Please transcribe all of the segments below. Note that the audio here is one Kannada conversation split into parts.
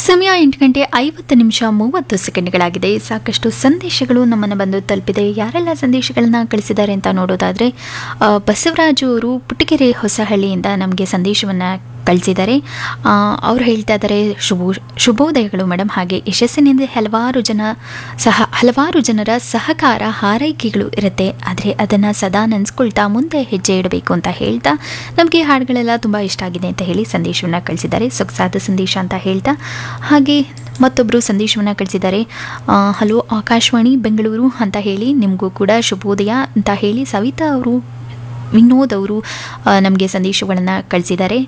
ಸಮಯ ಎಂಟು ಗಂಟೆ ಐವತ್ತು ನಿಮಿಷ ಮೂವತ್ತು ಸೆಕೆಂಡ್ಗಳಾಗಿದೆ ಸಾಕಷ್ಟು ಸಂದೇಶಗಳು ನಮ್ಮನ್ನು ಬಂದು ತಲುಪಿದೆ ಯಾರೆಲ್ಲ ಸಂದೇಶಗಳನ್ನ ಕಳಿಸಿದ್ದಾರೆ ಅಂತ ನೋಡೋದಾದರೆ ಆ, ಬಸವರಾಜು ಅವರು ಪುಟ್ಟಗೆರೆ ಹೊಸಹಳ್ಳಿಯಿಂದ ನಮಗೆ ಸಂದೇಶವನ್ನು ಕಳಿಸಿದ್ದಾರೆ ಆ, ಅವ್ರು ಹೇಳ್ತಾ ಇದ್ದಾರೆ ಶುಭೋ ಶುಭೋದಯಗಳು ಮೇಡಮ್ ಹಾಗೆ ಯಶಸ್ಸಿನಿಂದ ಹಲವಾರು ಜನ ಸಹ ಹಲವಾರು ಜನರ ಸಹಕಾರ ಹಾರೈಕೆಗಳು ಇರುತ್ತೆ ಆದರೆ ಅದನ್ನು ಸದಾ ನೆನೆಸ್ಕೊಳ್ತಾ ಮುಂದೆ ಹೆಜ್ಜೆ ಇಡಬೇಕು ಅಂತ ಹೇಳ್ತಾ ನಮಗೆ ಹಾಡುಗಳೆಲ್ಲ ತುಂಬ ಇಷ್ಟ ಆಗಿದೆ ಅಂತ ಹೇಳಿ ಸಂದೇಶವನ್ನು ಕಳಿಸಿದ್ದಾರೆ ಸೊಗಸಾದ ಸಂದೇಶ ಅಂತ ಹೇಳ್ತಾ ಹಾಗೆ ಮತ್ತೊಬ್ಬರು ಸಂದೇಶವನ್ನು ಕಳಿಸಿದ್ದಾರೆ ಆ, ಹಲೋ ಆಕಾಶವಾಣಿ ಬೆಂಗಳೂರು ಅಂತ ಹೇಳಿ ನಿಮಗೂ ಕೂಡ ಶುಭೋದಯ ಅಂತ ಹೇಳಿ ಸವಿತಾ ಅವರು ವಿನೋದ್ ಅವರು ನಮಗೆ ಸಂದೇಶಗಳನ್ನು ಕಳಿಸಿದ್ದಾರೆ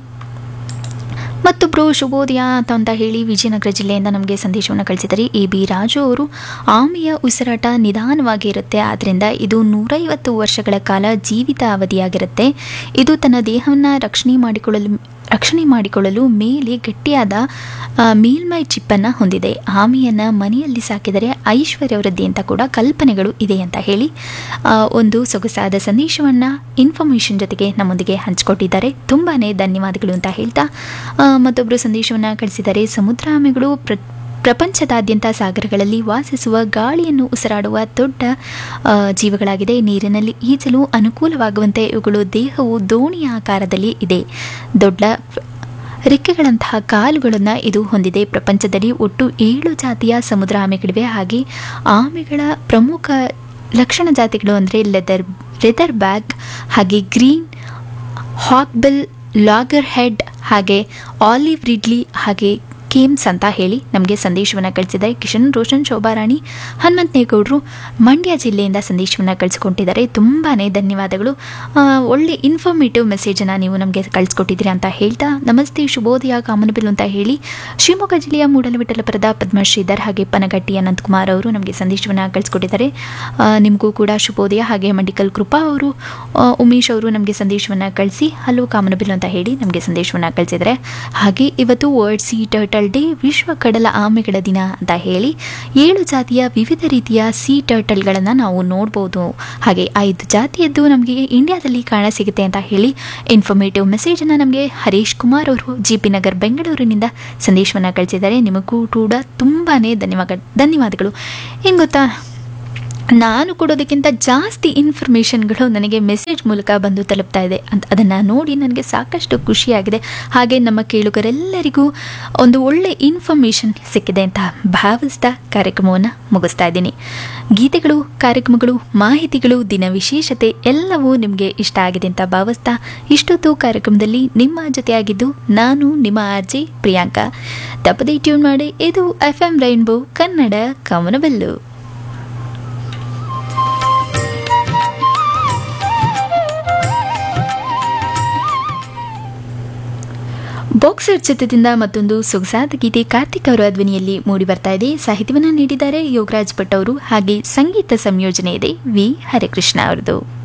ಮತ್ತೊಬ್ಬರು ಶುಭೋದಯ ಅಂತ ಅಂತ ಹೇಳಿ ವಿಜಯನಗರ ಜಿಲ್ಲೆಯಿಂದ ನಮಗೆ ಸಂದೇಶವನ್ನು ಕಳಿಸಿದ್ದಾರೆ ಎ ಬಿ ರಾಜು ಅವರು ಆಮೆಯ ಉಸಿರಾಟ ನಿಧಾನವಾಗಿ ಇರುತ್ತೆ ಆದ್ದರಿಂದ ಇದು ನೂರೈವತ್ತು ವರ್ಷಗಳ ಕಾಲ ಜೀವಿತ ಅವಧಿಯಾಗಿರುತ್ತೆ ಇದು ತನ್ನ ದೇಹವನ್ನು ರಕ್ಷಣೆ ಮಾಡಿಕೊಳ್ಳಲು ರಕ್ಷಣೆ ಮಾಡಿಕೊಳ್ಳಲು ಮೇಲೆ ಗಟ್ಟಿಯಾದ ಆ, ಮೇಲ್ಮೈ ಚಿಪ್ಪನ್ನು ಹೊಂದಿದೆ ಆಮೆಯನ್ನು ಮನೆಯಲ್ಲಿ ಸಾಕಿದರೆ ಐಶ್ವರ್ಯ ವೃದ್ಧಿ ಅಂತ ಕೂಡ ಕಲ್ಪನೆಗಳು ಇದೆ ಅಂತ ಹೇಳಿ ಆ, ಒಂದು ಸೊಗಸಾದ ಸಂದೇಶವನ್ನು ಇನ್ಫಾರ್ಮೇಷನ್ ಜೊತೆಗೆ ನಮ್ಮೊಂದಿಗೆ ಹಂಚಿಕೊಟ್ಟಿದ್ದಾರೆ ತುಂಬಾ ಧನ್ಯವಾದಗಳು ಅಂತ ಹೇಳ್ತಾ ಆ, ಮತ್ತೊಬ್ಬರು ಸಂದೇಶವನ್ನು ಕಳಿಸಿದ್ದಾರೆ ಸಮುದ್ರ ಆಮೆಗಳು ಪ್ರ ಪ್ರಪಂಚದಾದ್ಯಂತ ಸಾಗರಗಳಲ್ಲಿ ವಾಸಿಸುವ ಗಾಳಿಯನ್ನು ಉಸಿರಾಡುವ ದೊಡ್ಡ ಆ, ಜೀವಗಳಾಗಿದೆ ನೀರಿನಲ್ಲಿ ಈಜಲು ಅನುಕೂಲವಾಗುವಂತೆ ಇವುಗಳು ದೇಹವು ದೋಣಿಯ ಆಕಾರದಲ್ಲಿ ಇದೆ ದೊಡ್ಡ ರೆಕ್ಕೆಗಳಂತಹ ಕಾಲುಗಳನ್ನು ಇದು ಹೊಂದಿದೆ ಪ್ರಪಂಚದಲ್ಲಿ ಒಟ್ಟು ಏಳು ಜಾತಿಯ ಸಮುದ್ರ ಆಮೆಗಳಿವೆ ಹಾಗೆ ಆಮೆಗಳ ಪ್ರಮುಖ ಲಕ್ಷಣ ಜಾತಿಗಳು ಅಂದರೆ ಲೆದರ್ ಲೆದರ್ ಬ್ಯಾಗ್ ಹಾಗೆ ಗ್ರೀನ್ ಹಾಕ್ಬೆಲ್ ಲಾಗರ್ ಹೆಡ್ ಹಾಗೆ ಆಲಿವ್ ರಿಡ್ಲಿ ಹಾಗೆ ಕೇಮ್ಸ್ ಅಂತ ಹೇಳಿ ನಮಗೆ ಸಂದೇಶವನ್ನು ಕಳಿಸಿದ್ದಾರೆ ಕಿಶನ್ ರೋಷನ್ ಶೋಭಾರಾಣಿ ಹನುಮಂತನೇಗೌಡರು ಮಂಡ್ಯ ಜಿಲ್ಲೆಯಿಂದ ಸಂದೇಶವನ್ನು ಕಳಿಸ್ಕೊಟ್ಟಿದ್ದಾರೆ ತುಂಬಾ ಧನ್ಯವಾದಗಳು ಆ, ಒಳ್ಳೆ ಇನ್ಫಾರ್ಮೇಟಿವ್ ಮೆಸೇಜನ್ನು ನೀವು ನಮಗೆ ಕಳಿಸ್ಕೊಟ್ಟಿದ್ದೀರಿ ಅಂತ ಹೇಳ್ತಾ ನಮಸ್ತೆ ಶುಭೋದಯ ಕಾಮನಬಿಲ್ಲು ಅಂತ ಹೇಳಿ ಶಿವಮೊಗ್ಗ ಜಿಲ್ಲೆಯ ಮೂಡಲವಿಠಲಪುರದ ಪದ್ಮಶ್ರೀಧರ್ ಹಾಗೆ ಪನಗಟ್ಟಿ ಅನಂತಕುಮಾರ್ ಅವರು ನಮಗೆ ಸಂದೇಶವನ್ನು ಕಳಿಸ್ಕೊಟ್ಟಿದ್ದಾರೆ ಆ, ನಿಮಗೂ ಕೂಡ ಶುಭೋದಯ ಹಾಗೆ ಮಂಡಿಕಲ್ ಕೃಪಾ ಅವರು ಆ, ಉಮೇಶ್ ಅವರು ನಮಗೆ ಸಂದೇಶವನ್ನು ಕಳಿಸಿ ಹಲೋ ಕಾಮನಬಿಲ್ಲು ಅಂತ ಹೇಳಿ ನಮಗೆ ಸಂದೇಶವನ್ನು ಕಳಿಸಿದ್ದಾರೆ ಹಾಗೆ ಇವತ್ತು ವರ್ಲ್ಡ್ ಸಿ ಟರ್ಟಲ್ ಡೇ ವಿಶ್ವ ಕಡಲ ಆಮೆಗಳ ದಿನ ಅಂತ ಹೇಳಿ ಏಳು ಜಾತಿಯ ವಿವಿಧ ರೀತಿಯ ಸಿ ಟರ್ಟಲ್ಗಳನ್ನು ನಾವು ನೋಡ್ಬೋದು ಹಾಗೆ ಐದು ಜಾತಿಯದ್ದು ನಮಗೆ ಇಂಡಿಯಾದಲ್ಲಿ ಕಾಣ ಸಿಗುತ್ತೆ ಅಂತ ಹೇಳಿ ಇನ್ಫಾರ್ಮೇಟಿವ್ ಮೆಸೇಜನ್ನು ನಮಗೆ ಹರೀಶ್ ಕುಮಾರ್ ಅವರು ಜಿ ಪಿ ನಗರ್ ಬೆಂಗಳೂರಿನಿಂದ ಸಂದೇಶವನ್ನು ಕಳಿಸಿದ್ದಾರೆ ನಿಮಗೂ ಕೂಡ ತುಂಬಾ ಧನ್ಯವಾದ ಧನ್ಯವಾದಗಳು ಏನು ಗೊತ್ತಾ ನಾನು ಕೊಡೋದಕ್ಕಿಂತ ಜಾಸ್ತಿ ಇನ್ಫಾರ್ಮೇಷನ್ಗಳು ನನಗೆ ಮೆಸೇಜ್ ಮೂಲಕ ಬಂದು ತಲುಪ್ತಾ ಇದೆ ಅಂತ ಅದನ್ನು ನೋಡಿ ನನಗೆ ಸಾಕಷ್ಟು ಖುಷಿಯಾಗಿದೆ ಹಾಗೆ ನಮ್ಮ ಕೇಳುಗರೆಲ್ಲರಿಗೂ ಒಂದು ಒಳ್ಳೆ ಇನ್ಫಾರ್ಮೇಷನ್ ಸಿಕ್ಕಿದೆ ಅಂತ ಭಾವಿಸ್ತಾ ಕಾರ್ಯಕ್ರಮವನ್ನು ಮುಗಿಸ್ತಾ ಇದ್ದೀನಿ ಗೀತೆಗಳು ಕಾರ್ಯಕ್ರಮಗಳು ಮಾಹಿತಿಗಳು ದಿನ ವಿಶೇಷತೆ ಎಲ್ಲವೂ ನಿಮಗೆ ಇಷ್ಟ ಆಗಿದೆ ಅಂತ ಭಾವಿಸ್ತಾ ಇಷ್ಟೊತ್ತು ಕಾರ್ಯಕ್ರಮದಲ್ಲಿ ನಿಮ್ಮ ಜೊತೆಯಾಗಿದ್ದು ನಾನು ನಿಮ್ಮ ಆರ್ಜೆ ಪ್ರಿಯಾಂಕಾ ತಪ್ಪದೇ ಟ್ಯೂನ್ ಮಾಡಿ ಇದು F M Rainbow Kannada Kamanabillu Boxer ಚಿತ್ರದಿಂದ ಮತ್ತೊಂದು ಸೊಗಸಾದ ಗೀತೆ ಕಾರ್ತಿಕ್ ಅವರ ಧ್ವನಿಯಲ್ಲಿ ಮೂಡಿ ಬರ್ತಾ ಇದೆ ಸಾಹಿತ್ಯವನ್ನು ನೀಡಿದ್ದಾರೆ ಯೋಗರಾಜ್ ಭಟ್ ಅವರು ಹಾಗೆ ಸಂಗೀತ ಸಂಯೋಜನೆ ಇದೆ ವಿ ಹರಿಕೃಷ್ಣ ಅವರದು